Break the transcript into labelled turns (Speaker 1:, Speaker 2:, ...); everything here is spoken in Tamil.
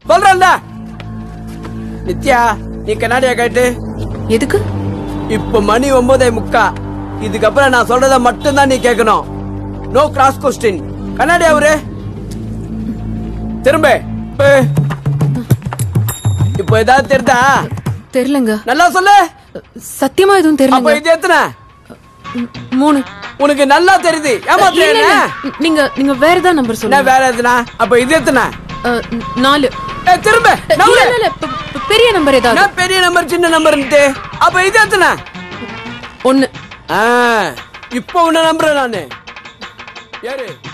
Speaker 1: சொல்றேன்ல நித்யா நீ கண்ணாடியா கேட்டு
Speaker 2: எதுக்கு
Speaker 1: இப்ப மணி ஒன்பதே முக்கா இதுக்கப்புறம் நான் சொல்றத மட்டும்தான் நீ கேட்கணும் நோ கிராஸ் கொஸ்டின் கண்ணாடி அவரு திரும்ப இப்ப- இப்போ ஏதாவது தெரிதா
Speaker 2: தெரியலங்க
Speaker 1: நல்லா சொல்லு
Speaker 2: சத்தியமா எதுவும்
Speaker 1: அப்ப
Speaker 2: தெரியலங்க
Speaker 1: இது எத்தனை
Speaker 2: ம், மூணு
Speaker 1: உனக்கு நல்லா தெரியுது
Speaker 2: இல்ல,
Speaker 1: ஏமாத்துறேன்
Speaker 2: இல்ல. நீங்க நீங்க வேற ஏதாவது நம்பர்
Speaker 1: என்ன
Speaker 2: சொல்லுங்க
Speaker 1: வேற எதுனா அப்ப இது எத்தனை
Speaker 2: அஹ், ந- நாலு
Speaker 1: ஏய், திரும்ப
Speaker 2: இல்ல
Speaker 1: நம்பரு.
Speaker 2: இல்ல, இல்ல பெ- பெ- பெரிய நம்பர் ஏதாவது
Speaker 1: என்ன பெரிய நம்பர் சின்ன நம்பர்ன்ட்டு அப்ப இது எத்தனை
Speaker 2: ஒண்ணு
Speaker 1: ஆ, இப்போ உன்ன நம்புறேன் நானு யாரு